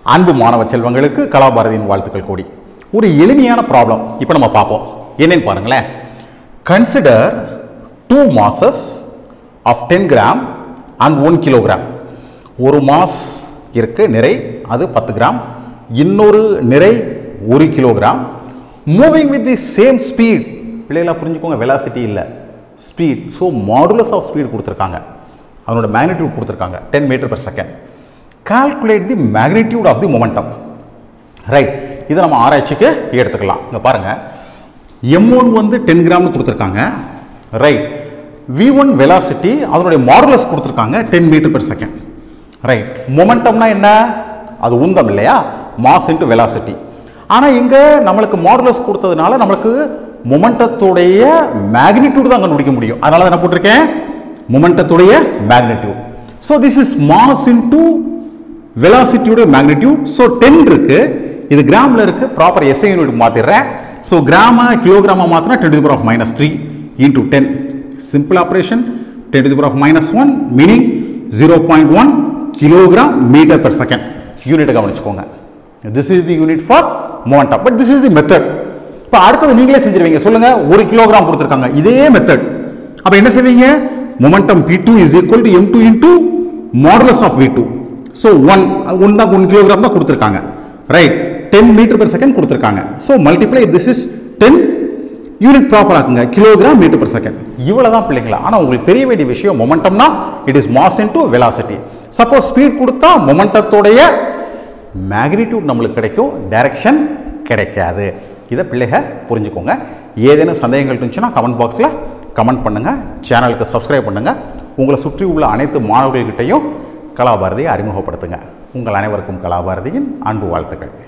அன்பு மாணவ செல்வங்களுக்கு கலாபாரதியின் வாழ்த்துக்கள் கூடி ஒரு எளிமையான ப்ராப்ளம் இப்போ நம்ம பார்ப்போம் என்னன்னு பாருங்களேன் consider two masses of ten gram and one kilogram ஒரு மாஸ் இருக்கு நிறை அது பத்து கிராம் இன்னொரு நிறை ஒரு kilogram moving with the same speed பிள்ளைகளா புரிஞ்சுக்கோங்க வெலாசிட்டி இல்லை speed so modulus of speed கொடுத்துருக்காங்க அதனோட மேக்னிடியூட் கொடுத்துருக்காங்க ten metre per second calculate the magnitude of the momentum right இதை நம்ம ஆராய்ச்சிக்கு எடுத்துக்கலாம் இங்க பாருங்க எம் ஒன் வந்து டென் கிராம்னு கொடுத்துருக்காங்க ரைட் வி ஒன் வெலாசிட்டி அதனுடைய மாடுலஸ் கொடுத்துருக்காங்க ten metre per second right மொமெண்டம்னா என்ன அது உந்தம் இல்லையா மாஸ் இன்ட்டு வெலாசிட்டி ஆனால் இங்கே நம்மளுக்கு மாடுலஸ் கொடுத்ததுனால நம்மளுக்கு மொமெண்டத்துடைய மேக்னிடியூட் தான் கண்டுபிடிக்க முடியும் அதனால தான் என்ன போட்டிருக்கேன் மொமெண்டத்துடைய magnitude so this is mass into வெலாசிட்டியோட மேக்னிடியூட் ஸோ டென் இருக்கு இது கிராமில் இருக்கு ப்ராப்பர் எஸ்ஐ யூனிட் மாற்றிடுறேன் ஸோ கிராம கிலோகிராமா மாற்றினா ten to power of minus three into ten simple operation ten to power of minus one meaning zero point one kilogram metre per second யூனிட்டை கவனிச்சுக்கோங்க this is the unit for momentum but this is the method இப்போ அடுத்தது நீங்களே செஞ்சிருவீங்க சொல்லுங்க ஒரு kilogram கொடுத்துருக்காங்க இதே method அப்போ என்ன செய்வீங்க momentum P two is equal to M two into modulus of V two so one one தான் ஒன் கிலோகிராம் தான் கொடுத்துருக்காங்க right ten metre per second கொடுத்துருக்காங்க so multiply this is ten unit proper ஆக்குங்க kilogram metre per second இவ்வளோ தான் பிள்ளைங்களா ஆனால் உங்களுக்கு தெரிய வேண்டிய விஷயம் மொமெண்டம்னா it is mass into velocity suppose speed கொடுத்தா மொமெண்டத்தோடைய மேக்னிடியூட் நம்மளுக்கு கிடைக்கும் டைரக்ஷன் கிடைக்காது இதை பிள்ளைக புரிஞ்சுக்கோங்க ஏதேனும் சந்தேகங்கள் இருந்துச்சுன்னா கமெண்ட் பாக்ஸில் கமெண்ட் பண்ணுங்கள் சேனலுக்கு சப்ஸ்கிரைப் பண்ணுங்கள் உங்களை சுற்றி உள்ள அனைத்து மாணவர்கள்கிட்டையும் கலாபாரதியை அறிமுகப்படுத்துங்க உங்கள் அனைவருக்கும் கலாபாரதியின் அன்பு வாழ்த்துக்கள்